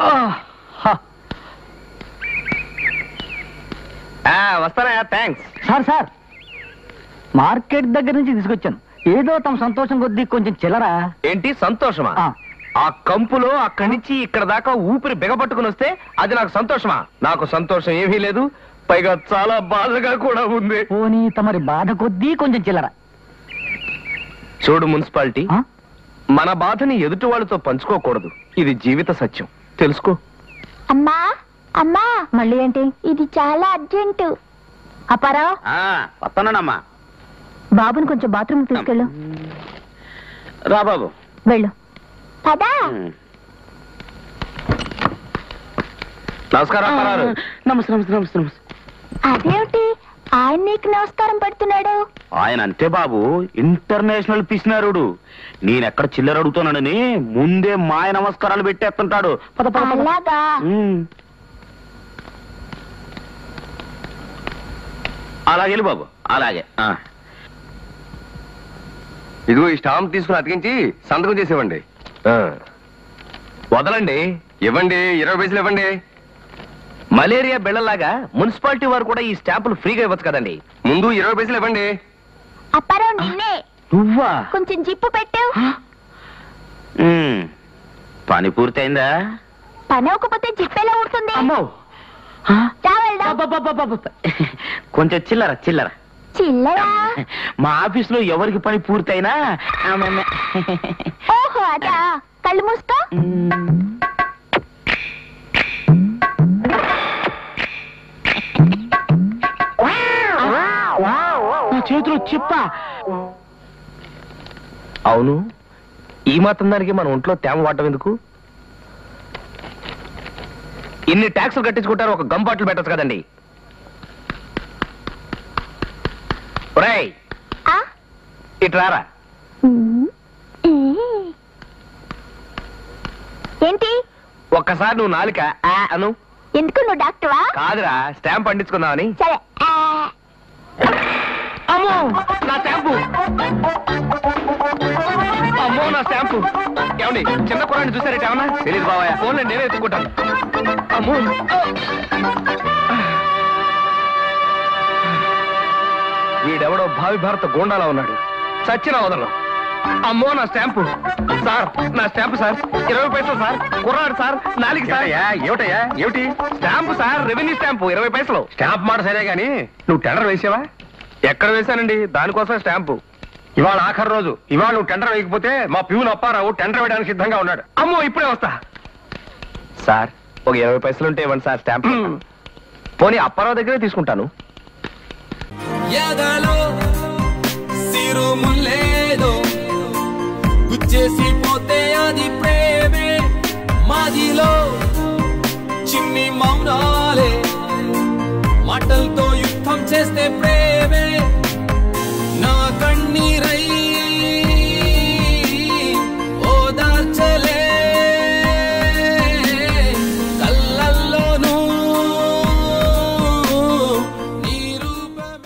వస్తానా thanks sir sir market దగ్గర నుంచి తీసుకొచ్చాను ఏదో తమ సంతోషం కొద్దీ కొంచెం చిల్లరా ఏంటి సంతోషమా ఆ. ఆ కంపులో అక్కడి నుంచి ఇక్కడ దాకా ఊపిరి బిగపట్టుకుని వస్తే అది నాకు సంతోషమా నాకు సంతోషం ఏమీ లేదు పైగా చాలా బాధగా కూడా ఉంది పోనీ తమరి బాధ కొద్దీ కొంచెం చిల్లర చూడు మున్సిపాలిటీ ఆ? మన బాధని ఎదుటి వాళ్ళతో పంచుకోకూడదు ఇది జీవిత సత్యం తెలుసుకో అమ్మా అమ్మా మళ్ళీ ఏంటి ఇది చాలా అర్జెంటు అపారా వస్తున్నానమ్మా బాబుని కొంచెం బాత్రూమ్ తీసుకెళ్ళు రా బాబు వెళ్ళు పదా నమస్కారం అప్పారావు. నమస్తే నమస్తే నమస్తే నమస్తే అదేమిటి ఆయన నీకు నమస్కారం పెడుతున్నాడు ఆయన అంతే బాబు ఇంటర్నేషనల్ పిసినారుడు నేనెక్కడ చిల్లర అడుగుతున్నానని ముందే మాయ నమస్కారాలు పెట్టేస్తుంటాడు పద పద పద. అలాగా ఉమ్. అలాగే వెళ్ళు బాబు అలాగే ఆ. ఇదిగో ఈ స్టాంప్ తీసుకుని అతికించి సంతకం చేసేవ్వండి ఆ. వదలండి ఇవ్వండి ఇరవై పైసలు ఇవ్వండి మలేరియా బిళ్ళలాగా మున్సిపాలిటీ వారు కూడా ఈ స్టాంపులు ఫ్రీగా ఇవ్వచ్చు కదండి ముందు ఇరవై పైసలు ఇవ్వండి అప్పారావు నిన్నే నువ్వా కొంచెం జిప్పు పెట్టు ఉమ్. పని పూర్తయిందా పని అవ్వకపోతే జిప్పు ఎలా ఊడుతుంది అమ్మో రా వెళ్దాం అబ్బబ్బబ్బబ్బబ్బ. కొంచెం చిల్లర చిల్లర చిల్లరా మా ఆఫీస్ లో ఎవరికి పని పూర్తయినా ఆమె ఓహో అదా కళ్ళు మూసుకో నా చేతిలో చిప్ప అవును ఈ మాత్రం దానికి మన ఒంట్లో తేమ వాడటం ఎందుకు ఇన్ని ట్యాక్సులు కట్టించుకుంటారు ఒక గమ్ బాటిల్ పెట్టచ్చు కదండి ఒరేయ్ ఆ? ఇటు రారా ఉమ్. ఏ. ఏంటి ఒక్కసారి నువ్వు నాలుక ఆ అను ఎందుకు నువ్వు డాక్టర్వా కాదురా స్టాంప్ పండించుకుందామని సరే ఆ. అమ్మో నా స్టాంపు అమ్మో నా స్టాంపు ఏమండి చిన్న కురాన్ని చూసారేట ఏమన్నా తెలియదు బాబాయ్ ఫోన్ నేనే ఎత్తుకుంటాను అమ్మో వీడెవడో భావి భారత గోండాలా ఉన్నాడు చచ్చిన వదలను అమ్మో నా స్టాంపు సార్ నా స్టాంపు సార్ ఇరవై పైసలు సార్ కుర్రాడు సార్ నాలుగు సార్ ఏమిటయ్యా ఏమిటయ్యా ఏమిటి స్టాంపు సార్ రెవెన్యూ స్టాంపు ఇరవై పైసలు స్టాంప్ మాట సరే గాని నువ్వు టెండర్ వేసావా ఎక్కడ వేశానండి దానికోసం స్టాంపు ఇవాళ ఆఖరి రోజు ఇవాళ నువ్వు టెండర్ వేయకపోతే మా ప్యూన్ అప్పారావు టెండర్ వేయడానికి సిద్ధంగా ఉన్నాడు అమ్మో ఇప్పుడే వస్తా సార్ ఒక ఇరవై పైసలు ఉంటే ఇవ్వండి సార్ స్టాంప్ పోనీ అప్పారావు దగ్గరే తీసుకుంటాను ఎదలో సిరుములేదో గుచ్చేసి పోతే అది ప్రేమే మాదిలో చిన్ని మౌనాలే మాటలతో యుద్ధం చేస్తే ప్రేమ